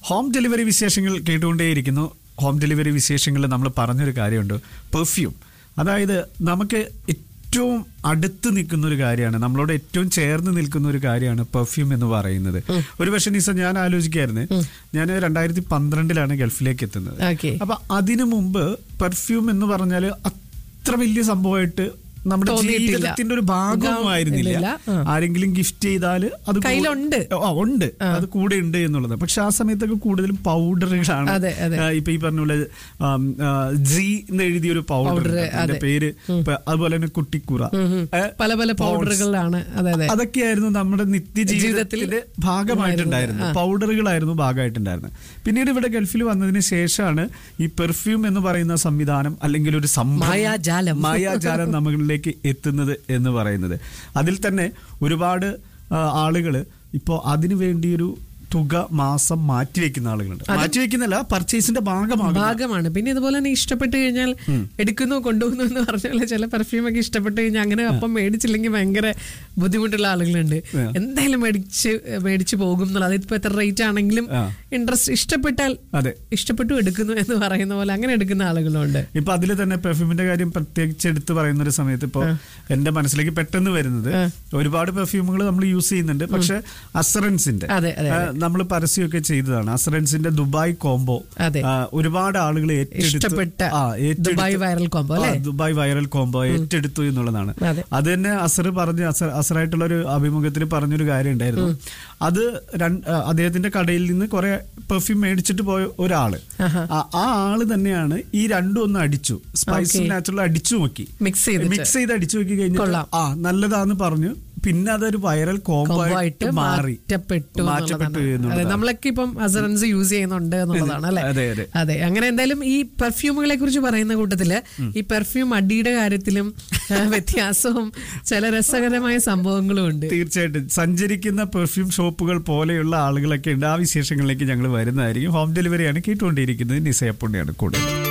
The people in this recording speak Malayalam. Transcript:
ഹോം ഡെലിവറി വിശേഷങ്ങൾ കേട്ടുകൊണ്ടേയിരിക്കുന്നു ഹോം ഡെലിവറി വിശേഷങ്ങളിൽ നമ്മൾ പറഞ്ഞൊരു കാര്യമുണ്ട് പെർഫ്യൂം അതായത് നമുക്ക് ഏറ്റവും അടുത്ത് നിൽക്കുന്ന ഒരു കാര്യമാണ് നമ്മളോട് ഏറ്റവും ചേർന്ന് നിൽക്കുന്ന ഒരു കാര്യമാണ് പെർഫ്യൂം എന്ന് പറയുന്നത് ഒരു പക്ഷേ നിസ ഞാൻ ആലോചിക്കായിരുന്നു ഞാൻ രണ്ടായിരത്തി പന്ത്രണ്ടിലാണ് ഗൾഫിലേക്ക് എത്തുന്നത് ഓക്കെ അപ്പൊ അതിനു മുമ്പ് പെർഫ്യൂം എന്ന് പറഞ്ഞാൽ അത്ര വലിയ സംഭവമായിട്ട് നമ്മുടെ തോന്നിയിട്ടില്ല. ജീവിതത്തിന്റെ ഒരു ഭാഗമായിരുന്നില്ല ഇല്ല, ആ. ആരെങ്കിലും ഗിഫ്റ്റ് ചെയ്താൽ അത് കൂ- കയ്യിലുണ്ട്. ആ, ഉണ്ട് അത് കൂടെ ഉണ്ട് എന്നുള്ളത് പക്ഷെ ആ സമയത്തൊക്കെ കൂടുതലും പൗഡറുകളാണ് അതെ, അതെ. ആ, ഇപ്പൊ ഈ പറഞ്ഞ പോലെ ആം, ആ, ജി എന്ന് എഴുതിയ ഒരു പൗഡർ Powder, അതിന്റെ അതെ. പേര് ഇപ്പൊ അതുപോലെ തന്നെ കുട്ടിക്കുറ ഏ, പല പല Pond's. പൗഡറുകളാണ് അതെ അതെ അതൊക്കെയായിരുന്നു നമ്മുടെ നിത്യജീവിതത്തിന്റെ ജീവിതത്തിൽ ഭാഗമായിട്ടുണ്ടായിരുന്നത് പൗഡറുകളായിരുന്നു ഭാഗമായിട്ടുണ്ടായിരുന്നത് പിന്നീട് ഇവിടെ ഗൾഫിൽ വന്നതിന് ശേഷമാണ് ഈ പെർഫ്യൂം എന്ന് പറയുന്ന സംവിധാനം അല്ലെങ്കിൽ ഒരു സംഭവം മായാജാലം. മായാജാലം നമ്മളിലേക്ക് എത്തുന്നത് എന്ന് പറയുന്നത് അതിൽ തന്നെ ഒരുപാട് ആളുകൾ ഇപ്പോൾ അതിനു വേണ്ടിയൊരു തുക മാസം മാറ്റിവെക്കുന്ന ആളുകളുണ്ട് മാറ്റിവെക്കുന്നല്ല പർച്ചേസിന്റെ ഭാഗമാകും ഭാഗമാണ് പിന്നെ ഇതുപോലെ തന്നെ ഇഷ്ടപ്പെട്ട് കഴിഞ്ഞാൽ എടുക്കുന്നു കൊണ്ടുപോകുന്നു എന്ന് പറഞ്ഞ ചില പെർഫ്യൂം ഒക്കെ ഇഷ്ടപ്പെട്ട് കഴിഞ്ഞാൽ അങ്ങനെ അപ്പം മേടിച്ചില്ലെങ്കിൽ ഭയങ്കര ബുദ്ധിമുട്ടുള്ള ആളുകളുണ്ട് എന്തായാലും മേടിച്ച് മേടിച്ച് പോകും എന്നുള്ളത് അതിപ്പോ എത്ര റേറ്റ് ആണെങ്കിലും ആ. ഇൻട്രസ്റ്റ് ഇഷ്ടപ്പെട്ടാൽ അതെ ഇഷ്ടപ്പെട്ടു എടുക്കുന്നു എന്ന് പറയുന്ന പോലെ അങ്ങനെ എടുക്കുന്ന ആളുകളുണ്ട് ഇപ്പൊ അതിൽ തന്നെ പെർഫ്യൂമിന്റെ കാര്യം പ്രത്യേകിച്ച് എടുത്ത് പറയുന്ന ഒരു സമയത്ത് ഇപ്പൊ എന്റെ മനസ്സിലേക്ക് പെട്ടെന്ന് വരുന്നത് ഒരുപാട് പെർഫ്യൂമുകൾ നമ്മൾ യൂസ് ചെയ്യുന്നുണ്ട് പക്ഷെ അസറൻസിന്റെ അതെ, അതെ, നമ്മൾ പരസ്യമൊക്കെ ചെയ്തതാണ് അസറൻസിന്റെ ദുബായ് കോംബോ അതെ. ഒരുപാട് ആളുകൾ ഏറ്റെടുത്ത് ഇഷ്ടപ്പെട്ട ആ, ഏറ്റെടുത്ത് ദുബായ് വൈറൽ കോംബോ ആ, അല്ലേ ദുബായ് വൈറൽ കോംബോ ഏറ്റെടുത്തു എന്നുള്ളതാണ് അതെ. അത് തന്നെ അസർ പറഞ്ഞ അസർ അസറായിട്ടുള്ള ഒരു അഭിമുഖത്തിൽ പറഞ്ഞൊരു കാര്യം ഉണ്ടായിരുന്നു അത് രണ്ട്- ആ, അദ്ദേഹത്തിന്റെ കടയിൽ നിന്ന് കുറെ പെർഫ്യൂം മേടിച്ചിട്ട് പോയ ഒരാള് ആ ആ ആള് തന്നെയാണ് ഈ രണ്ടും ഒന്ന് അടിച്ചു സ്പൈസ് നാച്ചുറൽ അടിച്ചു നോക്കി മിക്സ് ചെയ്തിട്ട് മിക്സ് ചെയ്ത് അടിച്ചു നോക്കി കഴിഞ്ഞാൽ കൊള്ളാം. ആ നല്ലതാന്ന് പറഞ്ഞു പിന്നെ അതൊരു വൈറൽ കോംബോ കോംബോ ആയിട്ട് ആയിട്ട് മാറി മാറ്റപ്പെട്ടു മാറ്റപ്പെട്ടു എന്നുള്ളതാണ്. അതെ എന്നുള്ളതാണ്. നമ്മളൊക്കെ ഇപ്പം അസറൻസ് യൂസ് ചെയ്യുന്നുണ്ട് എന്നുള്ളതാണ് അല്ലെ അതെ, അതെ. അതെ അങ്ങനെ എന്തായാലും ഈ പെർഫ്യൂമുകളെ കുറിച്ച് പറയുന്ന കൂട്ടത്തില് ഈ പെർഫ്യൂം അടിയുടെ കാര്യത്തിലും ആ, വ്യത്യാസവും ചില രസകരമായ സംഭവങ്ങളും ഉണ്ട് തീർച്ചയായിട്ടും സഞ്ചരിക്കുന്ന പെർഫ്യൂം ഷോപ്പുകൾ പോലെയുള്ള ആളുകളൊക്കെ ഉണ്ട് ആ വിശേഷങ്ങളിലേക്ക് ഞങ്ങൾ വരുന്നതായിരിക്കും ഹോം ഡെലിവറിയാണ് കേട്ടുകൊണ്ടിരിക്കുന്നത് നിസയപ്പുണ്യാണ് കൂടുതൽ